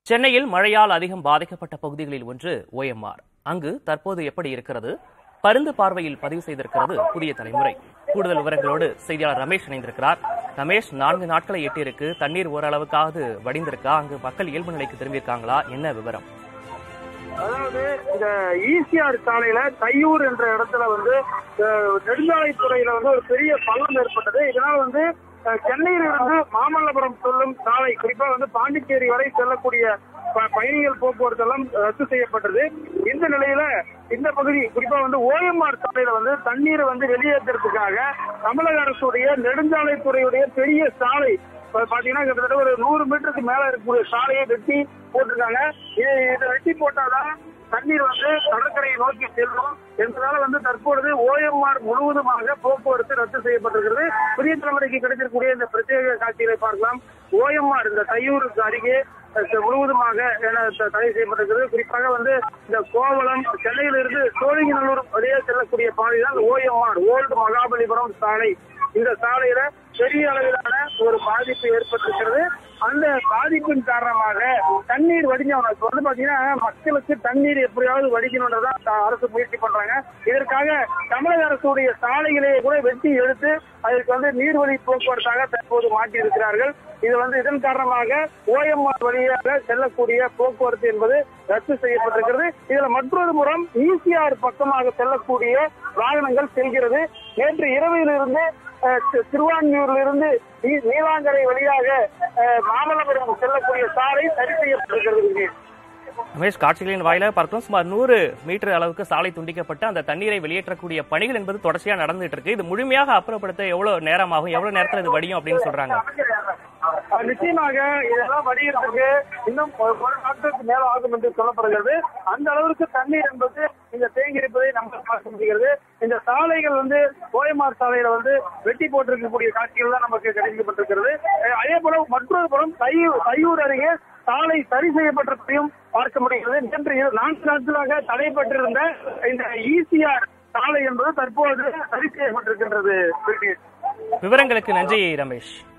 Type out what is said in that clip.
சென்னையில் மழையால் அதிகம் பாதிக்கப்பட்ட பகுதிகளில் ஒன்று ஓஎம்ஆர் அங்கு தற்போது எப்படி இருக்கிறது பருந்து பார்வையில் பதிவு செய்திருக்கிறது புதிய தலைமுறை கூடுதல் விவரங்களோடு செய்தியாளர் ரமேஷ் இணைந்திருக்கிறார் ரமேஷ் நான்கு நாட்களை எட்டியிருக்கு தண்ணீர் ஓரளவுக்காவது வடிந்திருக்கா அங்கு மக்கள் இயல்பு நிலைக்கு திரும்பியிருக்காங்களா என்ன விவரம் அதாவது இந்த ஈசிஆர் சாலையில தையூர் என்ற இடத்துல வந்து அஹ், நெடுஞ்சாலைத்துறையில வந்து ஒரு பெரிய பள்ளம் ஏற்பட்டது இதனால வந்து அஹ், சென்னையிலிருந்து மாமல்லபுரம் செல்லும் சாலை குறிப்பா வந்து பாண்டிச்சேரி வரை செல்லக்கூடிய ப- பயணிகள் போக்குவரத்து எல்லாம் ரத்து செய்யப்பட்டது இந்த நிலையில இந்த பகுதி குறிப்பா வந்து ஓஎம்ஆர் சாலையில வந்து தண்ணீரை வந்து வெளியேற்றுறதுக்காக தமிழக அரசுடைய நெடுஞ்சாலைத்துறையுடைய பெரிய சாலை இப்ப பாத்தீங்கன்னா கிட்டத்தட்ட ஒரு நூறு மீட்டருக்கு மேல இருக்கக்கூடிய சாலையை வெட்டி போட்டிருக்காங்க இது இதை வெட்டி போட்டாதான் தண்ணீர் வந்து கடற்கரையை நோக்கி செல்லும் என்பதால வந்து தற்பொழுது ஓஎம்ஆர் முழுவதுமாக போக்குவரத்து ரத்து செய்யப்பட்டிருக்கிறது புதிய தலைமுறைக்கு கிடைத்திருக்கக்கூடிய இந்த பிரத்யேக காட்சிகளை பார்க்கலாம் ஓஎம்ஆர் இந்த தையூருக்கு அருகே அஹ், முழுவதுமாக என த- தடை செய்யப்பட்டிருக்கிறது குறிப்பாக வந்து இந்த கோவளம் சென்னையிலிருந்து சோழிங்கநல்லூர் வழியே செல்லக்கூடிய பாதை தான் ஓஎம்ஆர் ஓல்டு மகாபலிபுரம் சாலை இந்த சாலையில பெரிய அளவிலான ஒரு பாதிப்பு ஏற்பட்டிருக்கிறது அந்த பாதிப்பின் காரணமாக தண்ணீர் வடிஞ்சவன இப்ப வந்து பாத்தீங்கன்னா மக்களுக்கு தண்ணீர் எப்படியாவது வடிக்கணுன்றதான் த- அரசு முயற்சி பண்றாங்க இதற்காக தமிழக அரசுடைய சாலைகளையே கூட வெட்டி எடுத்து அதற்கு வந்து நீர்வழி போக்குவரத்தாக தற்போது மாற்றி இருக்கிறார்கள் இது வந்து இதன் காரணமாக ஓஎம்ஆர் வழியாக செல்லக்கூடிய போக்குவரத்து என்பது ரத்து செய்யப்பட்டிருக்கிறது இதுல மற்றொரு புறம் ஈசிஆர் பக்கமாக செல்லக்கூடிய வாகனங்கள் செல்கிறது நேற்று இரவிலிருந்து அஹ், தி- திருவான்மியூரிலிருந்து நீ- நீலாங்கரை வழியாக அஹ், மாமல்லபுரம் செல்லக்கூடிய சாலை சரி செய்யப்பட்டிருக்கிறது விஜய். ரமேஷ் காட்சிகளின் வாயில பார்க்கிறோம் சுமார் நூறு மீட்டர் அளவுக்கு சாலை துண்டிக்கப்பட்டு அந்த தண்ணீரை வெளியேற்றக்கூடிய பணிகள் என்பது தொடர்ச்சியா நடந்துட்டு இருக்கு இது முழுமையாக அப்புறப்படுத்த எவ்வளவு நேரமாகும் எவ்வளவு நேரத்துல இது வடியும் அப்படின்னு சொல்றாங்க அஹ், நிச்சயமாக இதெல்லாம் வடிகிறதுக்கு இன்னும் ஒரு ஒரு நாட்களுக்கு மேல ஆகும் என்று சொல்லப்படுகிறது அந்த அளவிற்கு தண்ணீர் என்பது இங்க தேங்கி இருப்பதை நம்ம பார்க்க முடிகிறது இந்த சாலைகள் வந்து ஓயமார் சாலையில வந்து வெட்டி போட்டிருக்கக்கூடிய காட்சிகள் தான் நமக்கு கிடைக்கப்பட்டிருக்கிறது அஹ், அதே போல மற்றொரு புறம் தையூர் தையூர் அருகே சாலை சரி செய்யப்பட்டிருப்பதையும் பார்க்க முடிகிறது நேற்று இரு- நான்கு நாட்களாக தடைப்பட்டிருந்த இந்த ஈசிஆர் சாலை என்பது தற்போது சரி செய்யப்பட்டிருக்கின்றது விவரங்களுக்கு நன்றி ரமேஷ்